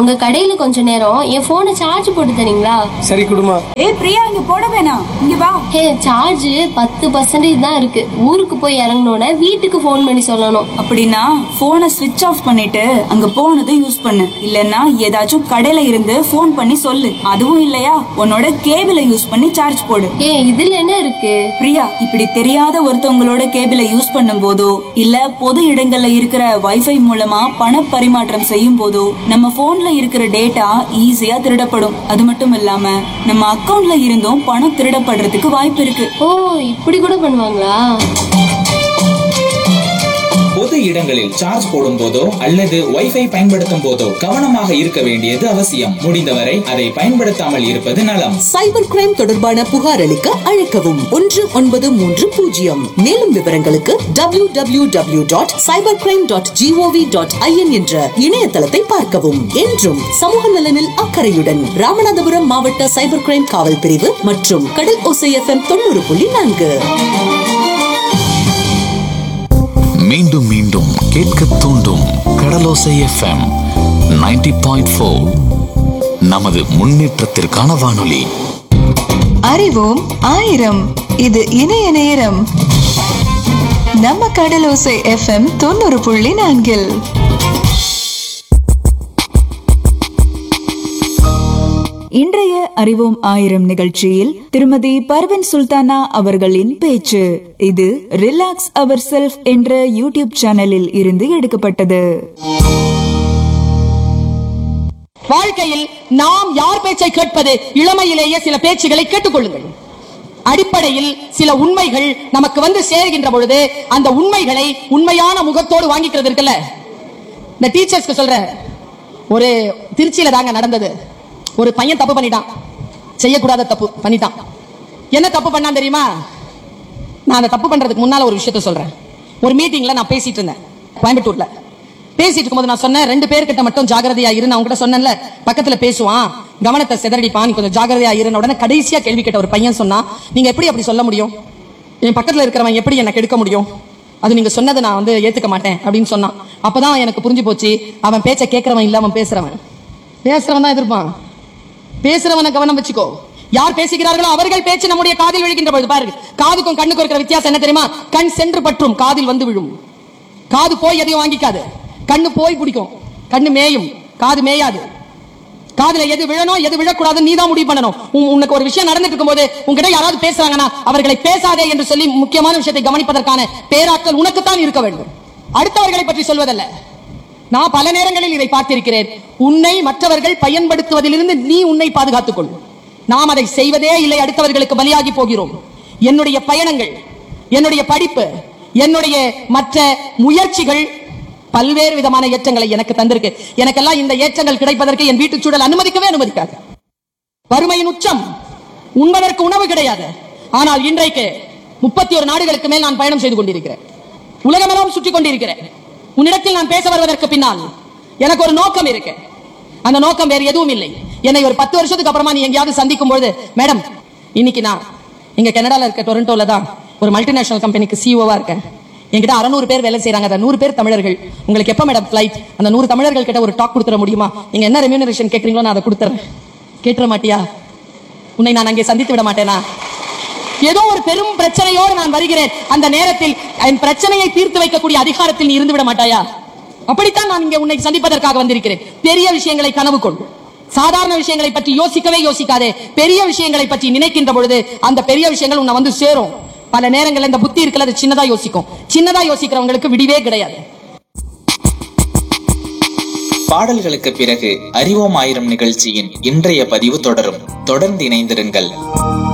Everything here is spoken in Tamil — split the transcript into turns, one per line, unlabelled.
உங்க கடையில கொஞ்ச நேரம் என் போனை சார்ஜ் போட்டு தரீங்களா
சரி குடுமா
ஏய் பிரியா இங்க போட வேணாம் இங்க வா
ஹே சார்ஜ் பத்து பர்சன்டேஜ் தான் இருக்கு ஊருக்கு போய் இறங்கினோட வீட்டுக்கு ஃபோன் பண்ணி சொல்லணும்
அப்படின்னா போனை ஸ்விட்ச் ஆஃப் பண்ணிட்டு அங்க போனதை யூஸ் பண்ணு இல்லனா ஏதாச்சும் கடையில இருந்து ஃபோன் பண்ணி சொல்லு அதுவும் இல்லையா உன்னோட கேபிளை யூஸ் பண்ணி சார்ஜ் போடு
ஏ இதுல என்ன இருக்கு
பிரியா இப்படி தெரியாத ஒருத்தவங்களோட கேபிளை யூஸ் பண்ணும் போதோ இல்ல பொது இடங்கள்ல இருக்கிற வைஃபை மூலமா பண பரிமாற்றம் செய்யும் போதோ நம்ம போன்ல இருக்கிற டேட்டா ஈஸியா திருடப்படும் அது மட்டும் இல்லாம நம்ம அக்கவுண்ட்ல இருந்தும் பணம் திருடப்படுறதுக்கு வாய்ப்பு இருக்கு
ஓ இப்படி கூட பண்ணுவாங்களா
பொது இடங்களில் சார்ஜ் போடும் போதோ அல்லது வைஃபை பயன்படுத்தும் போதோ கவனமாக இருக்க வேண்டியது அவசியம் முடிந்தவரை அதை பயன்படுத்தாமல் இருப்பது நலம்
சைபர் கிரைம் தொடர்பான புகார் அளிக்க அழைக்கவும் ஒன்று ஒன்பது மூன்று பூஜ்ஜியம் மேலும் விவரங்களுக்கு W W W dot cyber crime dot G O V dot I N என்ற இணையதளத்தை பார்க்கவும் என்றும் சமூக நலனில் அக்கறையுடன் ராமநாதபுரம் மாவட்ட சைபர் கிரைம் காவல் பிரிவு மற்றும் கடல் ஓசை எஃப்எம் தொண்ணூறு புள்ளி நான்கு
மீண்டும் மீண்டும் கேட்க தூண்டும் கடலோசை எஃப்எம் 90.4 பாயிண்ட் நமது முன்னேற்றத்திற்கான வானொலி
அறிவோம் ஆயிரம் இது இணைய நேரம் நம்ம கடலோசை எஃப்எம் தொண்ணூறு புள்ளி நான்கில்
இன்றைய அறிவோம் ஆயிரம் நிகழ்ச்சியில் திருமதி பர்வின் சுல்தானா அவர்களின் பேச்சு இது ரிலாக்ஸ் அவர் செல்ஃப் என்ற யூடியூப் சேனலில் இருந்து எடுக்கப்பட்டது
வாழ்க்கையில் நாம் யார் பேச்சை கேட்பது இளமையிலேயே சில பேச்சுகளை கேட்டுக்கொள்ளுங்கள் அடிப்படையில் சில உண்மைகள் நமக்கு வந்து சேர்கின்ற பொழுது அந்த உண்மைகளை உண்மையான முகத்தோடு வாங்கிக்கிறது இருக்குல்ல இந்த டீச்சர்ஸ்க்கு சொல்றேன் ஒரு திருச்சியில தாங்க நடந்தது ஒரு பையன் தப்பு பண்ணிட்டான் செய்யக்கூடாத தப்பு பண்ணிட்டான் என்ன தப்பு பண்ணான் தெரியுமா நான் அந்த தப்பு பண்றதுக்கு முன்னால ஒரு விஷயத்த சொல்றேன் ஒரு மீட்டிங்ல நான் பேசிட்டு இருந்தேன் கோயம்புத்தூர்ல பேசிட்டு இருக்கும்போது நான் சொன்னேன் ரெண்டு பேர்கிட்ட மட்டும் ஜாகிரதையா இரு நான் உங்ககிட்ட சொன்னேன்ல பக்கத்துல பேசுவான் கவனத்தை சிதறடிப்பான் நீ கொஞ்சம் ஜாகிரதையா இருந்த உடனே கடைசியா கேள்வி கேட்ட ஒரு பையன் சொன்னா நீங்க எப்படி அப்படி சொல்ல முடியும் என் பக்கத்துல இருக்கிறவன் எப்படி எனக்கு எடுக்க முடியும் அது நீங்க சொன்னதை நான் வந்து ஏத்துக்க மாட்டேன் அப்படின்னு சொன்னான் அப்பதான் எனக்கு புரிஞ்சு போச்சு அவன் பேச்ச கேட்கறவன் இல்ல அவன் பேசுறவன் பேசுறவன் தான் எதிர்ப்பான் பேசுறவனை கவனம் வச்சுக்கோ யார் பேசுகிறார்களோ அவர்கள் பேச்சு நம்முடைய காதில் விழுகின்ற பொழுது பாருங்க காதுக்கும் கண்ணுக்கும் இருக்கிற வித்தியாசம் என்ன தெரியுமா கண் சென்று பற்றும் காதில் வந்து விழும் காது போய் எதையும் வாங்கிக்காது கண்ணு போய் பிடிக்கும் கண்ணு மேயும் காது மேயாது காதுல எது விழணும் எது விழக்கூடாது நீ தான் முடிவு பண்ணணும் உன்- உனக்கு ஒரு விஷயம் நடந்துட்டு இருக்கும்போது உங்ககிட்ட யாராவது பேசுறாங்கன்னா அவர்களை பேசாதே என்று சொல்லி முக்கியமான விஷயத்தை கவனிப்பதற்கான பேராற்றல் உனக்குத்தான் இருக்க வேண்டும் அடுத்தவர்களை பற்றி சொல்வதல்ல நான் பல நேரங்களில் இதை பார்த்திருக்கிறேன் உன்னை மற்றவர்கள் பயன்படுத்துவதிலிருந்து நீ உன்னை பாதுகாத்துக் கொள் நாம் அதை செய்வதே இல்லை அடுத்தவர்களுக்கு பலியாகி போகிறோம் என்னுடைய பயணங்கள் என்னுடைய படிப்பு என்னுடைய மற்ற முயற்சிகள் பல்வேறு விதமான ஏற்றங்களை எனக்கு தந்திருக்கு எனக்கெல்லாம் இந்த ஏற்றங்கள் கிடைப்பதற்கு என் வீட்டுச் சூழல் அனுமதிக்கவே அனுமதிக்காது வறுமையின் உச்சம் உண்பதற்கு உணவு கிடையாது ஆனால் இன்றைக்கு முப்பத்தி ஒரு நாடுகளுக்கு மேல் நான் பயணம் செய்து கொண்டிருக்கிறேன் உலகமெல்லாம் சுற்றி கொண்டிருக்கிறேன் உன்னிடத்தில் நான் பேச வருவதற்கு பின்னால் எனக்கு ஒரு நோக்கம் இருக்கு அந்த நோக்கம் வேறு எதுவும் இல்லை என்னை ஒரு பத்து வருஷத்துக்கு அப்புறமா நீ எங்கேயாவது சந்திக்கும் பொழுது மேடம் இன்னைக்கு நான் இங்க கனடால இருக்க டொரண்டோல தான் ஒரு மல்டிநேஷனல் கம்பெனிக்கு சிஓவா இருக்கேன் என்கிட்ட அறநூறு பேர் வேலை செய்றாங்க அந்த நூறு பேர் தமிழர்கள் உங்களுக்கு எப்ப மேடம் ஃபிளைட் அந்த நூறு தமிழர்கள் கிட்ட ஒரு டாக் கொடுத்துட முடியுமா நீங்க என்ன ரெமியூனரேஷன் கேட்கறீங்களோ நான் அதை கொடுத்துறேன் கேட்டுற மாட்டியா உன்னை நான் அங்கே சந்தித்து விட மாட்டேனா ஏதோ ஒரு பெரும் பிரச்சனையோடு நான் வருகிறேன் அந்த நேரத்தில் என் பிரச்சனையை தீர்த்து வைக்கக்கூடிய அதிகாரத்தில் நீ இருந்து விட மாட்டாயா அப்படித்தான் நான் இங்கே உன்னை சந்திப்பதற்காக வந்திருக்கிறேன் பெரிய விஷயங்களை கனவு கொள் சாதாரண விஷயங்களை பற்றி யோசிக்கவே யோசிக்காதே பெரிய விஷயங்களை பற்றி நினைக்கின்ற பொழுது அந்த பெரிய விஷயங்கள் உன்னை வந்து சேரும் பல நேரங்கள்ல இந்த புத்தி இருக்குல்ல அது சின்னதா யோசிக்கும் சின்னதா யோசிக்கிறவங்களுக்கு விடிவே கிடையாது
பாடல்களுக்கு பிறகு அறிவோம் ஆயிரம் நிகழ்ச்சியின் இன்றைய பதிவு தொடரும் தொடர்ந்து இணைந்திருங்கள்